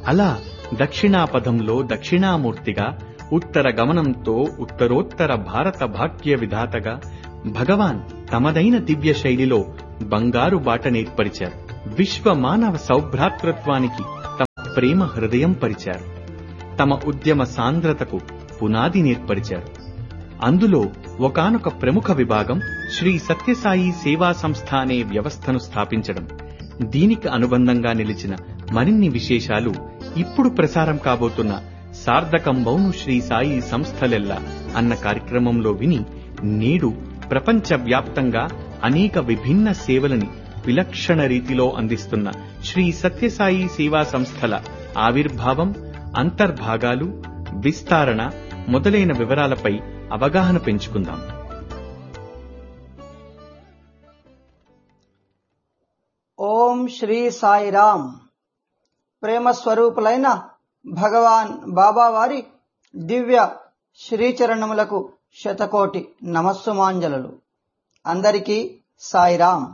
అలా దక్షిణాపథంలో దక్షిణామూర్తిగా ఉత్తర గమనంతో ఉత్తరోత్తర భారత భాగ్య విధాతగా భగవాన్ తమదైన దివ్య శైలిలో బంగారు బాట నేర్పరిచారు విశ్వ మానవ సౌభ్రాతృత్వానికి తమ ప్రేమ హృదయం పరిచారు తమ ఉద్యమ సాంద్రతకు పునాది నేర్పరిచారు అందులో ఒకానొక ప్రముఖ విభాగం శ్రీ సత్యసాయి సేవా సంస్థ అనే వ్యవస్థను స్థాపించడం దీనికి అనుబంధంగా నిలిచిన మరిన్ని విశేషాలు ఇప్పుడు ప్రసారం కాబోతున్న సార్థకంబౌను శ్రీ సాయి సంస్థలెల్ల అన్న కార్యక్రమంలో విని నేడు ప్రపంచ వ్యాప్తంగా అనేక విభిన్న సేవలని విలక్షణ రీతిలో అందిస్తున్న శ్రీ సత్యసాయి సేవా సంస్థల ఆవిర్భావం అంతర్భాగాలు విస్తరణ మొదలైన వివరాలపై అవగాహన పెంచుకుందాం ఓం శ్రీ సాయిరామ్ ప్రేమ స్వరూపులైన భగవాన్ బాబా వారి దివ్య శ్రీచరణములకు శతకోటి నమస్సుమాంజలు అందరికీ సాయిరామ్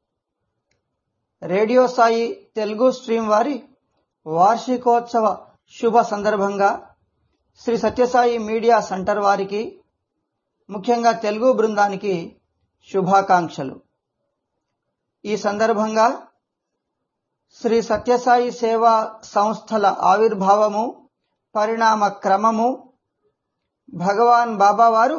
రేడియో సాయి తెలుగు స్ట్రీమ్ వారి వార్షికోత్సవ శుభ సందర్భంగా శ్రీ సత్యసాయి మీడియా సెంటర్ వారికి ముఖ్యంగా తెలుగు బృందానికి శుభాకాంక్షలు ఈ సందర్భంగా శ్రీ సత్యసాయి సేవా సంస్థల ఆవిర్భావము పరిణామ క్రమము భగవాన్ బాబా వారు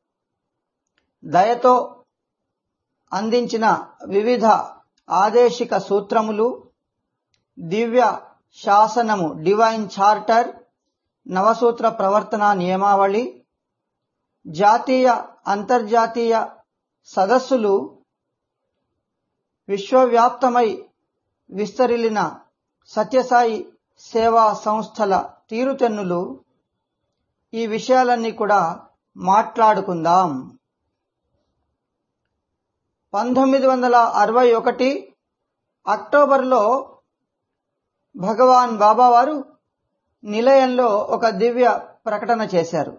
దయతో అందించిన వివిధ ఆదేశిక సూత్రములు దివ్య శాసనము డివైన్ చార్టర్ నవసూత్ర ప్రవర్తన నియమావళి జాతీయ అంతర్జాతీయ సదస్సులు విశ్వవ్యాప్తమై విస్తరిల్లిన సత్యసాయి సేవా సంస్థల తీరుతెన్నులు ఈ విషయాలన్నీ కూడా మాట్లాడుకుందాం పంతొమ్మిది వందల అరవై ఒకటి అక్టోబర్లో భగవాన్ బాబా వారు నిలయంలో ఒక దివ్య ప్రకటన చేశారు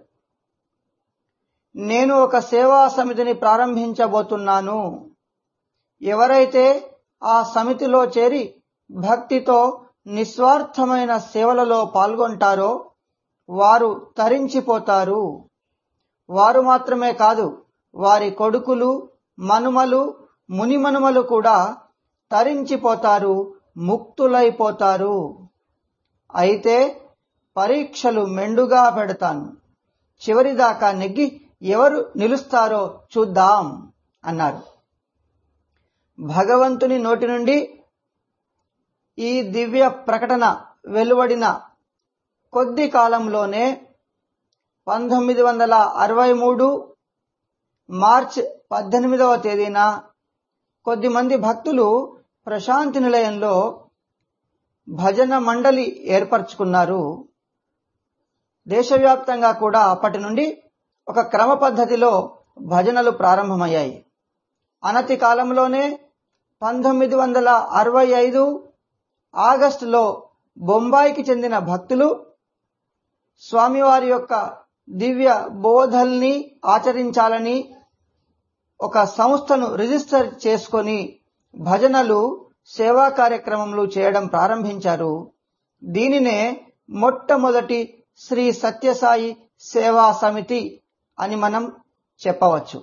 నేను ఒక సేవా సమితిని ప్రారంభించబోతున్నాను ఎవరైతే ఆ సమితిలో చేరి భక్తితో నిస్వార్థమైన సేవలలో పాల్గొంటారో వారు తరించిపోతారు వారు మాత్రమే కాదు వారి కొడుకులు మనుమలు మునిమనుమలు కూడా తరించిపోతారు ముక్తులైపోతారు అయితే పరీక్షలు మెండుగా పెడతాను చివరిదాకా నెగ్గి ఎవరు నిలుస్తారో చూద్దాం అన్నారు భగవంతుని నోటి నుండి ఈ దివ్య ప్రకటన వెలువడిన కొద్ది కాలంలోనే పంతొమ్మిది వందల అరవై మూడు మార్చ్ పద్దెనిమిదవ తేదీన కొద్దిమంది భక్తులు ప్రశాంతి నిలయంలో భజన మండలి ఏర్పరచుకున్నారు దేశవ్యాప్తంగా కూడా అప్పటి నుండి ఒక క్రమ పద్ధతిలో భజనలు ప్రారంభమయ్యాయి అనతి కాలంలోనే పంతొమ్మిది వందల అరవై ఐదు ఆగస్టులో బొంబాయికి చెందిన భక్తులు స్వామివారి యొక్క దివ్య బోధల్ని ఆచరించాలని ఒక సంస్థను రిజిస్టర్ చేసుకొని భజనలు సేవా కార్యక్రమములు చేయడం ప్రారంభించారు దీనినే మొట్టమొదటి శ్రీ సత్యసాయి సేవా సమితి అని మనం చెప్పవచ్చు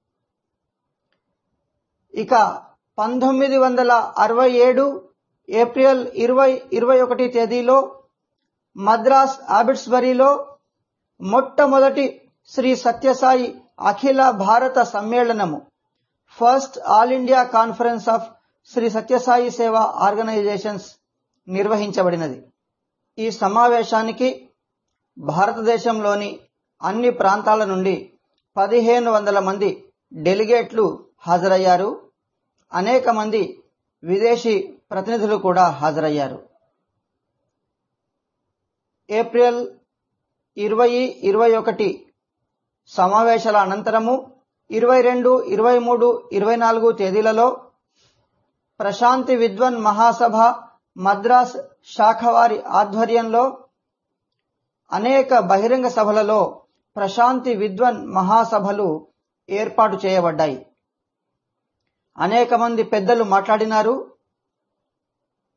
ఇక పంతొమ్మిది వందల అరవై ఏడు ఏప్రిల్ ఇరవై ఇరవై ఒకటి తేదీలో మద్రాస్ ఆబిడ్స్బరీలో మొట్టమొదటి శ్రీ సత్యసాయి అఖిల భారత సమ్మేళనము first all India conference of Sri Sathya Sai Seva organisations నిర్వహించబడినది ఈ సమావేశానికి భారతదేశంలోని అన్ని ప్రాంతాల నుండి పదిహేను వందల మంది డెలిగేట్లు హాజరయ్యారు అనేక మంది విదేశీ ప్రతినిధులు కూడా హాజరయ్యారు ఏప్రిల్ ఇరవై ఇరవై ఒకటి సమావేశాల అనంతరము ఇరవై రెండు ఇరవై మూడు ఇరవై నాలుగు తేదీలలో ప్రశాంతి విద్వన్ మహాసభ మద్రాస్ శాఖవారి ఆధ్వర్యంలో అనేక బహిరంగ సభలలో ప్రశాంతి విద్వన్ మహాసభలు ఏర్పాటు చేయబడ్డాయి అనేక మంది పెద్దలు మాట్లాడినారు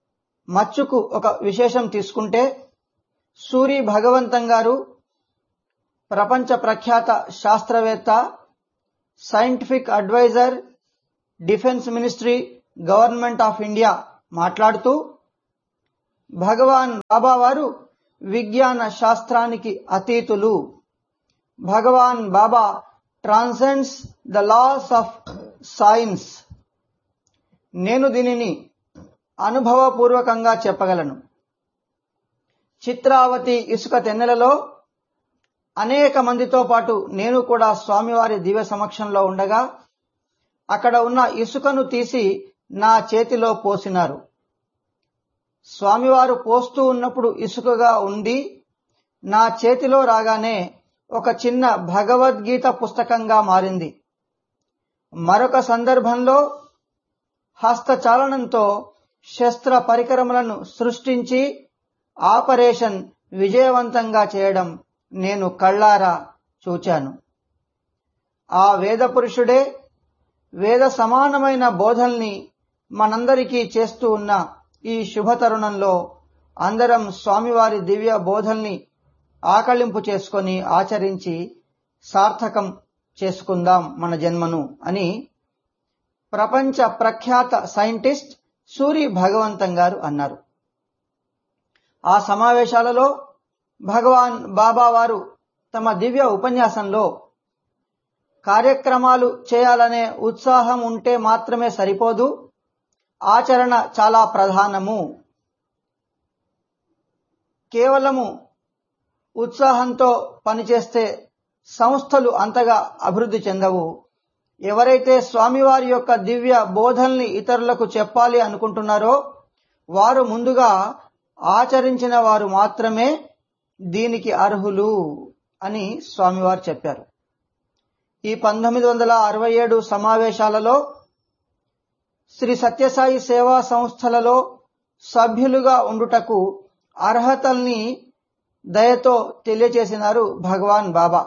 మచ్చుకు ఒక విశేషం తీసుకుంటే సూరి భగవంతం గారు ప్రపంచ ప్రఖ్యాత శాస్త్రవేత్త scientific adviser defence ministry government of India మాట్లాడుతూ భగవాన్ బాబా వారు విజ్ఞాన శాస్త్రానికి అతీతులు Bhagavan Baba transcends the laws of science నేను దీనిని అనుభవపూర్వకంగా చెప్పగలను చిత్రావతి ఇసుక తెన్నెలలో అనేక మందితో పాటు నేను కూడా స్వామివారి దివ్య సమక్షంలో ఉండగా అక్కడ ఉన్న ఇసుకను తీసి నా చేతిలో పోసినారు స్వామివారు పోస్తూ ఉన్నప్పుడు ఇసుకగా ఉండి నా చేతిలో రాగానే ఒక చిన్న భగవద్గీత పుస్తకంగా మారింది మరొక సందర్భంలో హస్తచాలనంతో శస్త్ర పరికరములను సృష్టించి ఆపరేషన్ విజయవంతంగా చేయడం నేను కళ్ళారా చూచాను ఆ వేద పురుషుడే వేద సమానమైన బోధల్ని మనందరికీ చేస్తూ ఉన్న ఈ శుభతరుణంలో అందరం స్వామివారి దివ్య బోధల్ని ఆకళింపు చేసుకొని ఆచరించి సార్థకం చేసుకుందాం మన జన్మను అని ప్రపంచ ప్రఖ్యాత సైంటిస్ట్ సూరి భగవంతం గారు అన్నారు ఆ సమావేశాలలో భగవాన్ బాబా వారు తమ దివ్య ఉపన్యాసంలో కార్యక్రమాలు చేయాలనే ఉత్సాహం ఉంటే మాత్రమే సరిపోదు ఆచరణ చాలా ప్రధానము కేవలము ఉత్సాహంతో పనిచేస్తే సంస్థలు అంతగా అభివృద్ధి చెందవు ఎవరైతే స్వామివారి యొక్క దివ్య బోధల్ని ఇతరులకు చెప్పాలి అనుకుంటున్నారో వారు ముందుగా ఆచరించిన వారు మాత్రమే దీనికి అర్హులు అని స్వామివారు చెప్పారు ఈ పంతొమ్మిది వందల అరవై ఏడు సమావేశాలలో శ్రీ సత్యసాయి సేవా సంస్థలలో సభ్యులుగా ఉండుటకు అర్హతల్ని దయతో తెలియచేసినారు భగవాన్ బాబా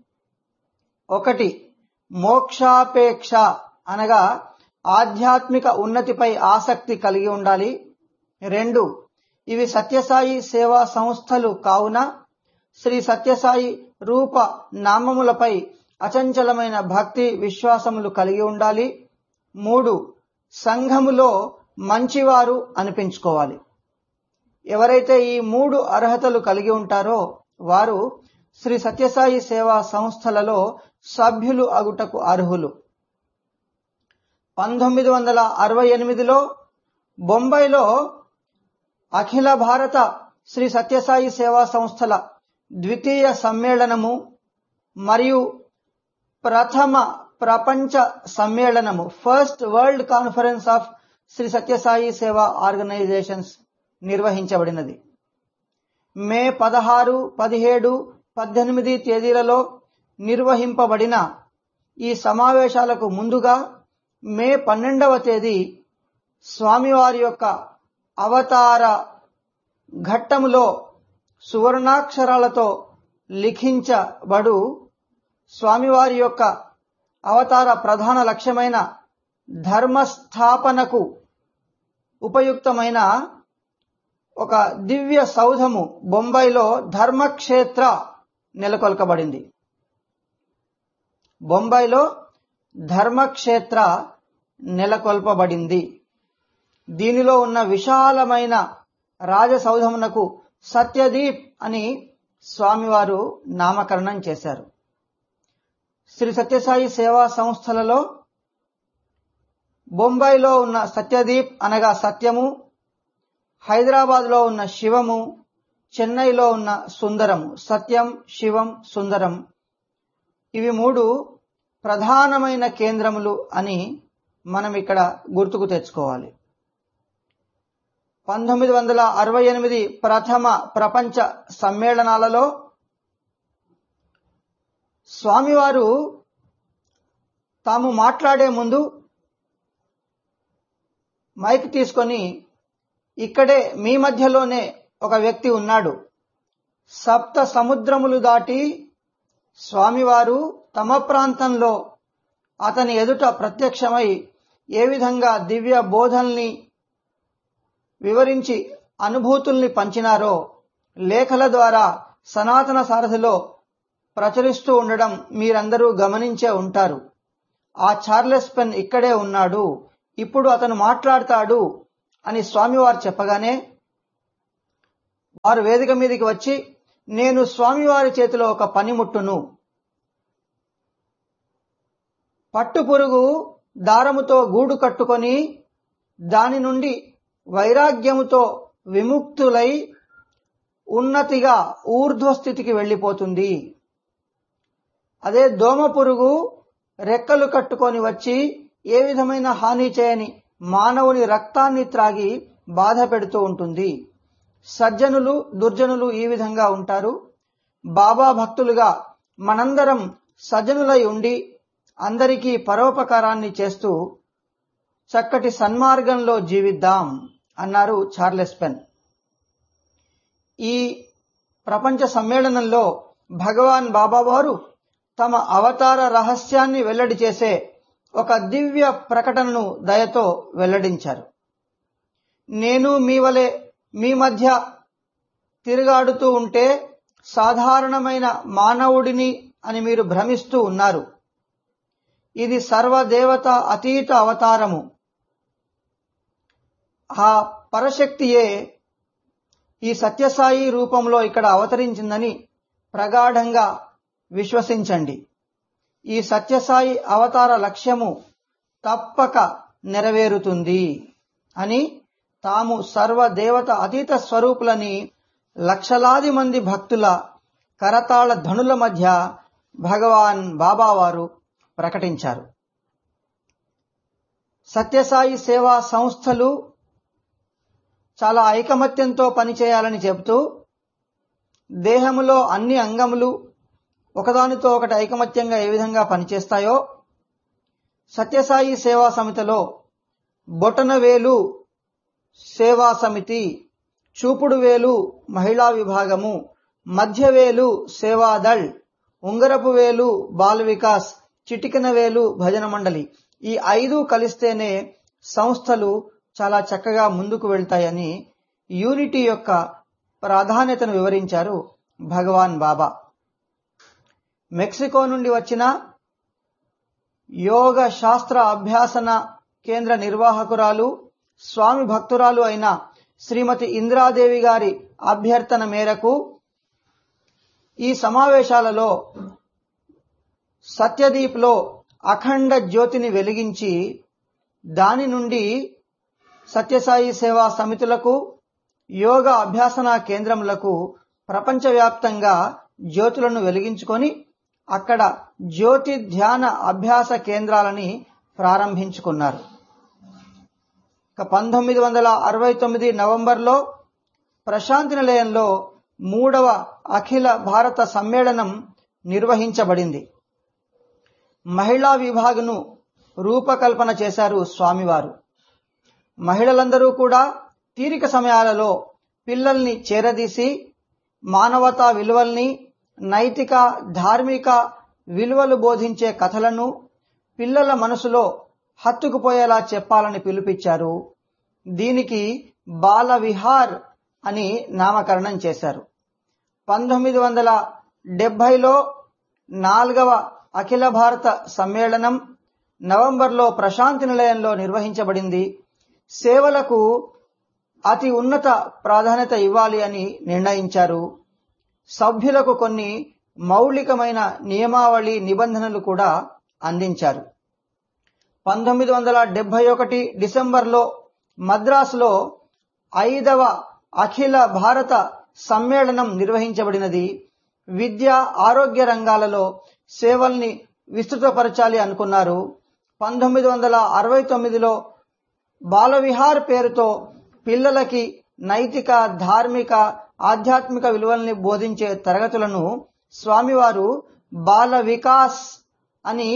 ఒకటి మోక్షాపేక్ష అనగా ఆధ్యాత్మిక ఉన్నతిపై ఆసక్తి కలిగి ఉండాలి రెండు ఇవి సత్యసాయి సేవా సంస్థలు కావున శ్రీ సత్యసాయి రూప నామములపై అచంచలమైన భక్తి విశ్వాసములు కలిగి ఉండాలి మూడు సంఘములో మంచివారు అనిపించుకోవాలి ఎవరైతే ఈ మూడు అర్హతలు కలిగి ఉంటారో వారు శ్రీ సత్యసాయి సేవా సంస్థలలో సభ్యులు అగుటకు అర్హులు పంతొమ్మిది వందల అరవై ఎనిమిదిలో బొంబాయిలో అఖిల భారత శ్రీ సత్యసాయి సేవా సంస్థల ద్వితీయ సమ్మేళనము మరియు ప్రథమ ప్రపంచ సమ్మేళనము first world conference of Sri Sathya Sai Seva organisations నిర్వహించబడినది మే పదహారు పదిహేడు పద్దెనిమిది తేదీలలో నిర్వహింపబడిన ఈ సమావేశాలకు ముందుగా మే పన్నెండవ తేదీ స్వామివారి యొక్క అవతార ఘట్టములో సువర్ణాక్షరాలతో లిఖించబడు స్వామివారి యొక్క అవతార ప్రధాన లక్ష్యమైన ధర్మస్థాపనకు ఉపయుక్తమైన ఒక దివ్య సౌధము బొంబాయిలో ధర్మక్షేత్ర నెలకొల్పబడింది బొంబాయిలో ధర్మక్షేత్ర నెలకొల్పబడింది దీనిలో ఉన్న విశాలమైన రాజసౌధమునకు సత్యదీప్ అని స్వామివారు నామకరణం చేశారు శ్రీ సత్యసాయి సేవా సంస్థలలో బొంబాయిలో ఉన్న సత్యదీప్ అనగా సత్యము హైదరాబాద్లో ఉన్న శివము చెన్నైలో ఉన్న సుందరము సత్యం శివం సుందరం ఇవి మూడు ప్రధానమైన కేంద్రములు అని మనం ఇక్కడ గుర్తుకు తెచ్చుకోవాలి పంతొమ్మిది వందల అరవై ఎనిమిది ప్రథమ ప్రపంచ సమ్మేళనాలలో స్వామివారు తాము మాట్లాడే ముందు మైక్ తీసుకొని ఇక్కడే మీ మధ్యలోనే ఒక వ్యక్తి ఉన్నాడు సప్త సముద్రములు దాటి స్వామివారు తమ ప్రాంతంలో అతని ఎదుట ప్రత్యక్షమై ఏ విధంగా దివ్య బోధల్ని వివరించి అనుభూతుల్ని పంచినారో లేఖల ద్వారా సనాతన సారథిలో ప్రచురిస్తూ ఉండడం మీరందరూ గమనించే ఉంటారు ఆ చార్లెస్ పెన్ ఇక్కడే ఉన్నాడు ఇప్పుడు అతను మాట్లాడతాడు అని స్వామివారు చెప్పగానే వారు వేదిక మీదకి వచ్చి నేను స్వామివారి చేతిలో ఒక పనిముట్టును పట్టు పురుగు దారముతో గూడు కట్టుకొని దాని నుండి వైరాగ్యముతో విముక్తులై ఉన్నతిగా ఊర్ధ్వస్థితికి వెళ్ళిపోతుంది అదే దోమ పురుగు రెక్కలు కట్టుకొని వచ్చి ఏ విధమైన హాని చేయని మానవుని రక్తాన్ని త్రాగి బాధ పెడుతూ ఉంటుంది సజ్జనులు దుర్జనులు ఈ విధంగా ఉంటారు బాబా భక్తులుగా మనందరం సజ్జనులై ఉండి అందరికీ పరోపకారాన్ని చేస్తూ చక్కటి సన్మార్గంలో జీవిద్దాం అన్నారు చార్లెస్ పెన్ ఈ ప్రపంచ సమ్మేళనంలో భగవాన్ బాబా వారు తమ అవతార రహస్యాన్ని వెల్లడి చేసే ఒక దివ్య ప్రకటనను దయతో వెల్లడించారు నేను మీ వలె మీ మధ్య తిరుగాడుతూ ఉంటే సాధారణమైన మానవుడిని అని మీరు భ్రమిస్తూ ఉన్నారు ఇది సర్వదేవత అతీత అవతారము ఆ పరశక్తియే ఈ సత్యసాయి రూపంలో ఇక్కడ అవతరించిందని ప్రగాఢంగా విశ్వసించండి ఈ సత్యసాయి అవతార లక్ష్యము తప్పక నెరవేరుతుంది అని తాము సర్వదేవత అతీత స్వరూపులని లక్షలాది మంది భక్తుల కరతాళ ధనుల మధ్య భగవాన్ బాబావారు ప్రకటించారు సత్యసాయి సేవా సంస్థలు చాలా ఐకమత్యంతో పనిచేయాలని చెబుతూ దేహములో అన్ని అంగములు ఒకదానితో ఒకటి ఐకమత్యంగా ఏ విధంగా పనిచేస్తాయో సత్యసాయి సేవా సమితిలో బొటనవేలు సేవా సమితి చూపుడు వేలు మహిళా విభాగము మధ్యవేలు సేవాదళ్ ఉంగరపు వేలు బాల వికాస్ చిటికెన వేలు భజన మండలి ఈ ఐదు కలిస్తేనే సంస్థలు చాలా చక్కగా ముందుకు వెళ్తాయని యూనిటీ యొక్క ప్రాధాన్యతను వివరించారు భగవాన్ బాబా మెక్సికో నుండి వచ్చిన యోగ శాస్త్ర అభ్యాసన కేంద్ర నిర్వాహకురాలు స్వామి భక్తురాలు అయిన శ్రీమతి ఇంద్రాదేవి గారి అభ్యర్థన మేరకు ఈ సమావేశాలలో సత్యదీప్లో అఖండ జ్యోతిని వెలిగించి దాని నుండి సత్యసాయి సేవా సమితులకు యోగ అభ్యాసన కేంద్రములకు ప్రపంచవ్యాప్తంగా జ్యోతులను వెలిగించుకొని అక్కడ జ్యోతి ధ్యాన అభ్యాస కేంద్రాలని ప్రారంభించుకున్నారు ఇక పంతొమ్మిది వందల అరవై తొమ్మిది నవంబర్లో ప్రశాంతి నిలయంలో మూడవ అఖిల భారత సమ్మేళనం నిర్వహించబడింది మహిళా విభాగను రూపకల్పన చేశారు స్వామివారు మహిళలందరూ కూడా తీరిక సమయాలలో పిల్లల్ని చేరదీసి మానవతా విలువల్ని నైతిక ధార్మిక విలువలు బోధించే కథలను పిల్లల మనసులో హత్తుకుపోయేలా చెప్పాలని పిలుపిచ్చారు దీనికి బాల విహార్ అని నామకరణం చేశారు పంతొమ్మిది వందల డెబ్బైలో నాలుగవ అఖిల భారత సమ్మేళనం నవంబర్లో ప్రశాంతి నిలయంలో నిర్వహించబడింది సేవలకు అతి ఉన్నత ప్రాధాన్యత ఇవ్వాలి అని నిర్ణయించారు సభ్యులకు కొన్ని మౌలికమైన నియమావళి నిబంధనలు కూడా అందించారు పంతొమ్మిది వందల డెబ్బై ఒకటి డిసెంబర్లో మద్రాసులో ఐదవ అఖిల భారత సమ్మేళనం నిర్వహించబడినది విద్య ఆరోగ్య రంగాలలో సేవల్ని విస్తృతపరచాలి అనుకున్నారు పంతొమ్మిది వందల అరవై తొమ్మిదిలో బాలవిహార్ పేరుతో పిల్లలకి నైతిక ధార్మిక ఆధ్యాత్మిక విలువల్ని బోధించే తరగతులను స్వామివారు బాల వికాస్ అని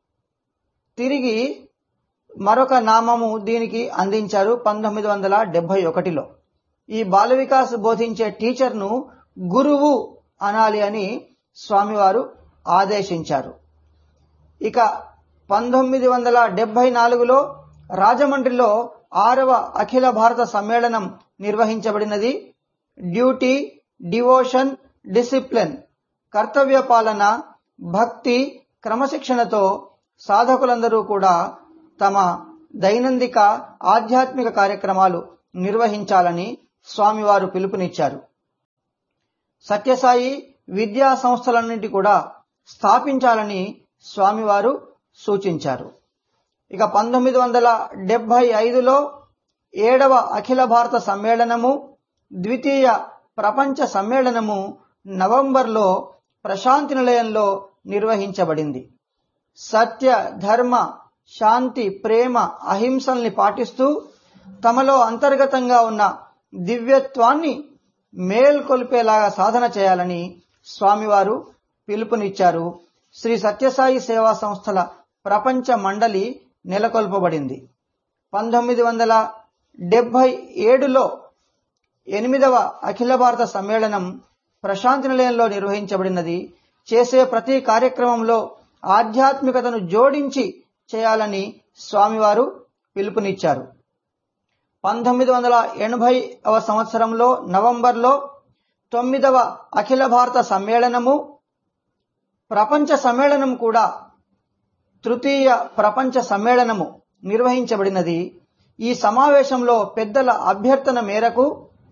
తిరిగి మరొక నామము దీనికి అందించారు పంతొమ్మిది వందల డెబ్బై ఒకటిలో ఈ బాల వికాస్ బోధించే టీచర్ను గురువు అనాలి అని స్వామివారు ఆదేశించారు ఇక పంతొమ్మిది వందల డెబ్బై నాలుగులో రాజమండ్రిలో ఆరవ అఖిల భారత సమ్మేళనం నిర్వహించబడినది డ్యూటీ డివోషన్ డిసిప్లిన్ కర్తవ్య పాలన భక్తి క్రమశిక్షణతో సాధకులందరూ కూడా తమ దైనందిక ఆధ్యాత్మిక కార్యక్రమాలు నిర్వహించాలని స్వామివారు పిలుపునిచ్చారు సత్యసాయి విద్యా సంస్థలన్నింటి కూడా స్థాపించాలని స్వామివారు సూచించారు ఇక పంతొమ్మిది వందల డెబ్బై ఐదులో ఏడవ అఖిల భారత సమ్మేళనము ద్వితీయ ప్రపంచ సమ్మేళనము నవంబర్లో ప్రశాంతి నిలయంలో నిర్వహించబడింది సత్య ధర్మ శాంతి ప్రేమ అహింసల్ని పాటిస్తూ తమలో అంతర్గతంగా ఉన్న దివ్యత్వాన్ని మేల్కొల్పేలాగా సాధన చేయాలని స్వామివారు పిలుపునిచ్చారు శ్రీ సత్యసాయి సేవా సంస్థల ప్రపంచ మండలి నెలకొల్పబడింది పంతొమ్మిది వందల డెబ్బై ఏడులో ఎనిమిదవ అఖిల భారత సమ్మేళనం ప్రశాంతి నిలయంలో నిర్వహించబడినది చేసే ప్రతి కార్యక్రమంలో ఆధ్యాత్మికతను జోడించి చేయాలని స్వామివారు పిలుపునిచ్చారు పంతొమ్మిది వందల ఎనభైవ సంవత్సరంలో నవంబర్లో తొమ్మిదవ అఖిల భారత సమ్మేళనము ప్రపంచ సమ్మేళనం కూడా తృతీయ ప్రపంచ సమ్మేళనము నిర్వహించబడినది ఈ సమావేశంలో పెద్దల అభ్యర్థన మేరకు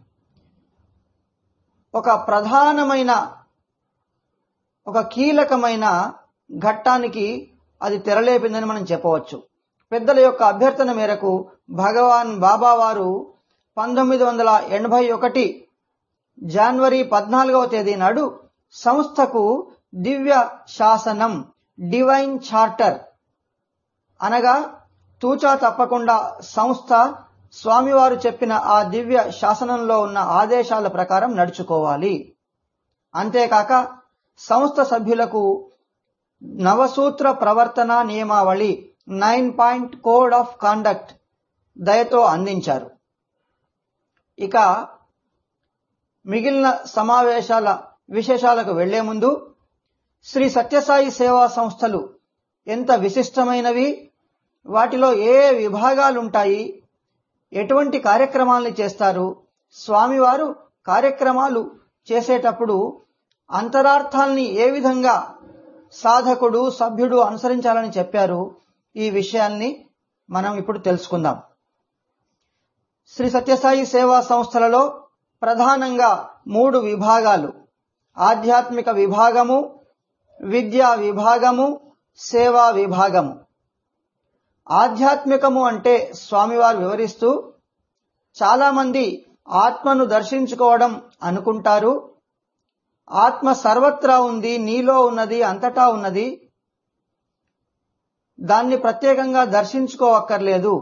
ఒక ప్రధానమైన ఒక కీలకమైన ఘట్టానికి అది తెరలేపిందని మనం చెప్పవచ్చు పెద్దల యొక్క అభ్యర్థన మేరకు భగవాన్ బాబా వారు పంతొమ్మిది వందల ఎనభై ఒకటి జనవరి పద్నాలుగవ తేదీ నాడు సంస్థకు దివ్య శాసనం డివైన్ చార్టర్ అనగా తూచా తప్పకుండా సంస్థ స్వామివారు చెప్పిన ఆ దివ్య శాసనంలో ఉన్న ఆదేశాల ప్రకారం నడుచుకోవాలి అంతేకాక సంస్థ సభ్యులకు నవసూత్ర ప్రవర్తన నియమావళి nine point code of conduct దయతో అందించారు ఇక మిగిలిన సమావేశాల విశేషాలకు వెళ్లే ముందు శ్రీ సత్యసాయి సేవా సంస్థలు ఎంత విశిష్టమైనవి వాటిలో ఏ ఏ విభాగాలుంటాయి ఎటువంటి కార్యక్రమాల్ని చేస్తారు స్వామివారు కార్యక్రమాలు చేసేటప్పుడు అంతరార్థాల్ని ఏ విధంగా సాధకుడు సభ్యుడు అనుసరించాలని చెప్పారు ఈ విషయాల్ని మనం ఇప్పుడు తెలుసుకుందాం శ్రీ సత్యసాయి సేవా సంస్థలలో ప్రధానంగా మూడు విభాగాలు ఆధ్యాత్మిక విభాగము విద్యా విభాగము సేవా విభాగము ఆధ్యాత్మికము అంటే స్వామివారు వివరిస్తూ చాలామంది ఆత్మను దర్శించుకోవడం అనుకుంటారు ఆత్మ సర్వత్రా ఉంది నీలో ఉన్నది అంతటా ఉన్నది దాన్ని ప్రత్యేకంగా దర్శించుకోవక్కర్లేదు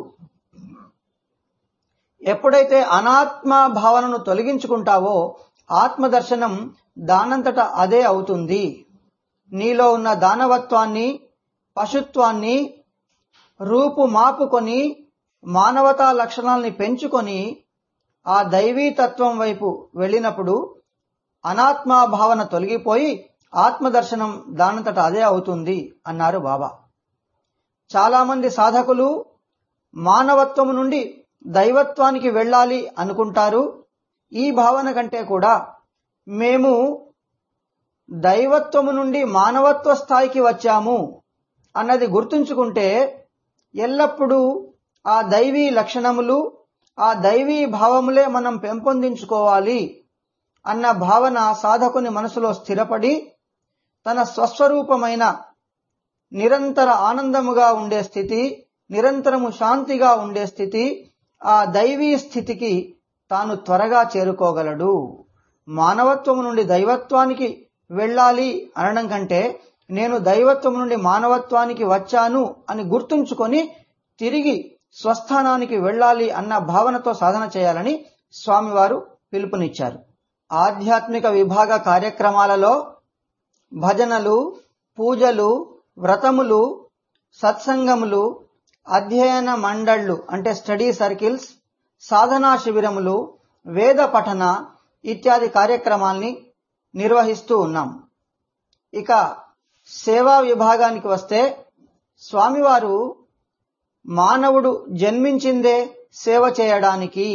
ఎప్పుడైతే అనాత్మ భావనను తొలగించుకుంటావో ఆత్మ దర్శనం దానంతట అదే అవుతుంది నీలో ఉన్న దానవత్వాన్ని పశుత్వాన్ని రూపు మాపుకొని మానవతా లక్షణాల్ని పెంచుకొని ఆ దైవీ తత్వం వైపు వెళ్ళినప్పుడు అనాత్మా భావన తొలగిపోయి ఆత్మదర్శనం దానంతట అదే అవుతుంది అన్నారు బాబా చాలామంది సాధకులు మానవత్వము నుండి దైవత్వానికి వెళ్ళాలి అనుకుంటారు ఈ భావన కంటే కూడా మేము దైవత్వము నుండి మానవత్వ స్థాయికి వచ్చాము అన్నది గుర్తుంచుకుంటే ఎల్లప్పుడూ ఆ దైవీ లక్షణములు ఆ దైవీ భావములే మనం పెంపొందించుకోవాలి అన్న భావన సాధకుని మనసులో స్థిరపడి తన స్వస్వరూపమైన నిరంతర ఆనందముగా ఉండే స్థితి నిరంతరము శాంతిగా ఉండే స్థితి ఆ దైవీ స్థితికి తాను త్వరగా చేరుకోగలడు మానవత్వము నుండి దైవత్వానికి వెళ్ళాలి అనడం కంటే నేను దైవత్వం నుండి మానవత్వానికి వచ్చాను అని గుర్తుంచుకొని తిరిగి స్వస్థానానికి వెళ్ళాలి అన్న భావనతో సాధన చేయాలని స్వామివారు పిలుపునిచ్చారు ఆధ్యాత్మిక విభాగ కార్యక్రమాలలో భజనలు పూజలు వ్రతములు సత్సంగములు అధ్యయన మండళ్లు అంటే స్టడీ సర్కిల్స్ సాధనా శిబిరములు వేద పఠన ఇత్యాది కార్యక్రమాల్ని నిర్వహిస్తూ ఉన్నాం ఇక సేవా విభాగానికి వస్తే స్వామివారు మానవుడు జన్మించిందే సేవ చేయడానికి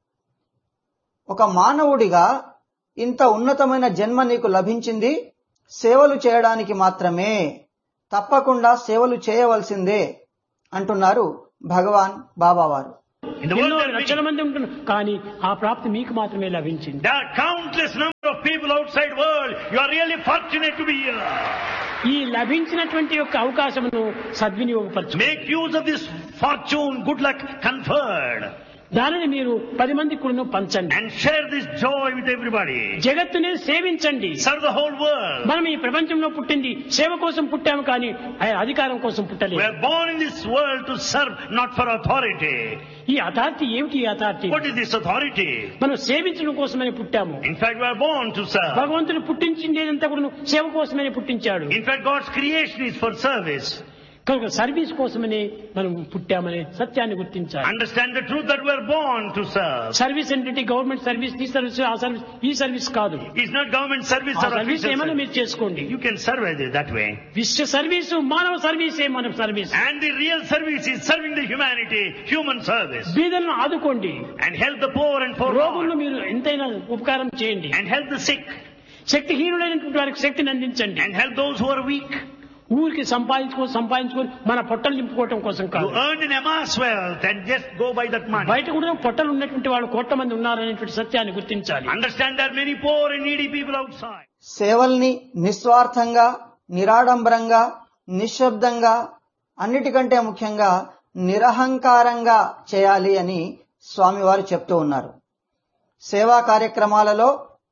ఒక మానవుడిగా ఇంత ఉన్నతమైన జన్మ నీకు లభించింది సేవలు చేయడానికి మాత్రమే తప్పకుండా సేవలు చేయవలసిందే అంటున్నారు భగవాన్ బాబావారు In the ఎన్నో world, there are లక్షల మంది ఉంటున్నారు కానీ ఆ ప్రాప్తి మీకు మాత్రమే లభించింది there are countless number of people outside world. You are really fortunate to be here. ఈ లభించినటువంటి యొక్క అవకాశమును సద్వినియోగపరచు Make use of this fortune, good luck conferred, దానిని మీరు పది మంది కూడా పంచండి and share this joy with everybody. జగత్తుని సేవించండి Serve the whole world. మనం ఈ ప్రపంచంలో పుట్టింది సేవ కోసం పుట్టాము కానీ ఆ అధికారం కోసం We పుట్టలేదు are born in this world to serve, not for authority. ఈ అథారిటీ ఏమిటి ఈ authority What is this authority? మనం సేవించడం కోసమని పుట్టాము In fact, we are born to serve. భగవంతుడు పుట్టించిందేదంతా కూడా సేవ కోసమని పుట్టించాడు In fact, God's creation is for service. కనుక సర్వీస్ కోసమని మనం పుట్టామనే సత్యాన్ని గుర్తించాలి Understand the truth that we are born to serve. Service ఏంటంటే గవర్నమెంట్ సర్వీస్ ఈ సర్వీస్ ఆ సర్వీస్ ఈ సర్వీస్ కాదు It's not government service ఆ or సర్వీస్ official ఏమైనా service. మీరు చేసుకోండి You can serve it that way. విశ్వ సర్వీసు మానవ సర్వీసే మన service And the real service is serving the humanity, human service. బీదలను ఆదుకోండి And help the poor and రోగులను forlorn. మీరు ఎంతైనా ఉపకారం చేయండి And help the sick. శక్తిహీనులైనటువంటి వారికి శక్తిని అందించండి And help those who are weak. ఊరికి సంపాదించుకో సంపాదించుకొని మన పొట్టలు నింపుకోవటం కోసం You కాదు earned an amass wealth and just go by that money. బయట కూడా పొట్టలు ఉన్నటువంటి వాళ్ళు కోట్ల మంది ఉన్నారనేటువంటి సత్యాన్ని గుర్తించాలి Understand there are many poor and needy people outside. సేవల్ని నిస్వార్థంగా నిరాడంబరంగా నిశ్శబ్దంగా అన్నిటికంటే ముఖ్యంగా నిరహంకారంగా చేయాలి అని స్వామివారు చెప్తూ ఉన్నారు సేవా కార్యక్రమాలలో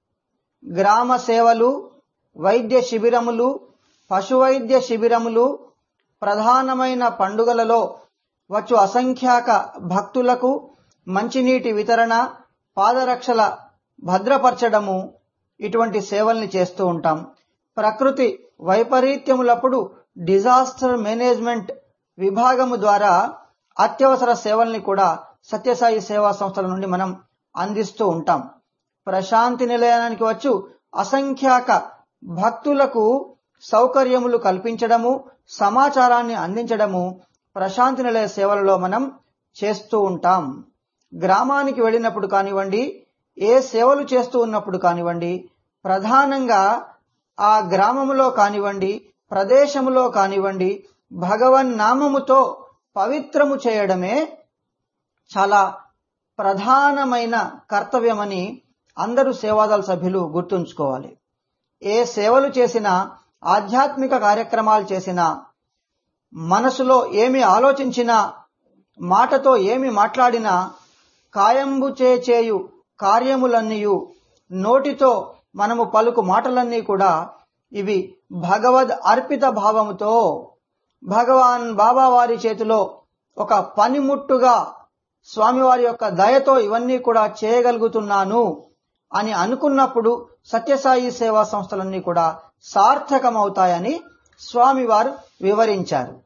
గ్రామ సేవలు వైద్య శిబిరములు పశువైద్య శిబిరములు ప్రధానమైన పండుగలలో వచ్చు అసంఖ్యాక భక్తులకు మంచినీటి వితరణ పాదరక్షల భద్రపరచడము ఇటువంటి సేవల్ని చేస్తూ ఉంటాం ప్రకృతి వైపరీత్యములప్పుడు డిజాస్టర్ మేనేజ్మెంట్ విభాగము ద్వారా అత్యవసర సేవల్ని కూడా సత్యసాయి సేవా సంస్థల నుండి మనం అందిస్తూ ఉంటాం ప్రశాంతి నిలయానికి వచ్చు అసంఖ్యాక భక్తులకు సౌకర్యములు కల్పించడము సమాచారాన్ని అందించడము ప్రశాంతి నిలయ సేవలలో మనం చేస్తూ ఉంటాం గ్రామానికి వెళ్ళినప్పుడు కానివ్వండి ఏ సేవలు చేస్తూ ఉన్నప్పుడు కానివ్వండి ప్రధానంగా ఆ గ్రామములో కానివ్వండి ప్రదేశములో కానివ్వండి భగవన్ నామముతో పవిత్రము చేయడమే చాలా ప్రధానమైన కర్తవ్యమని అందరూ సేవాదళ సభ్యులు గుర్తుంచుకోవాలి ఏ సేవలు చేసినా ఆధ్యాత్మిక కార్యక్రమాలు చేసినా మనసులో ఏమి ఆలోచించినా మాటతో ఏమి మాట్లాడినా కాయంబు చేచేయు కార్యములన్నీయు నోటితో మనము పలుకు మాటలన్నీ కూడా ఇవి భగవద్ అర్పిత భావముతో భగవాన్ బాబా వారి చేతిలో ఒక పనిముట్టుగా స్వామివారి యొక్క దయతో ఇవన్నీ కూడా చేయగలుగుతున్నాను అని అనుకున్నప్పుడు సత్యసాయి సేవా సంస్థలన్నీ కూడా సార్థకమవుతాయని స్వామివారు వివరించారు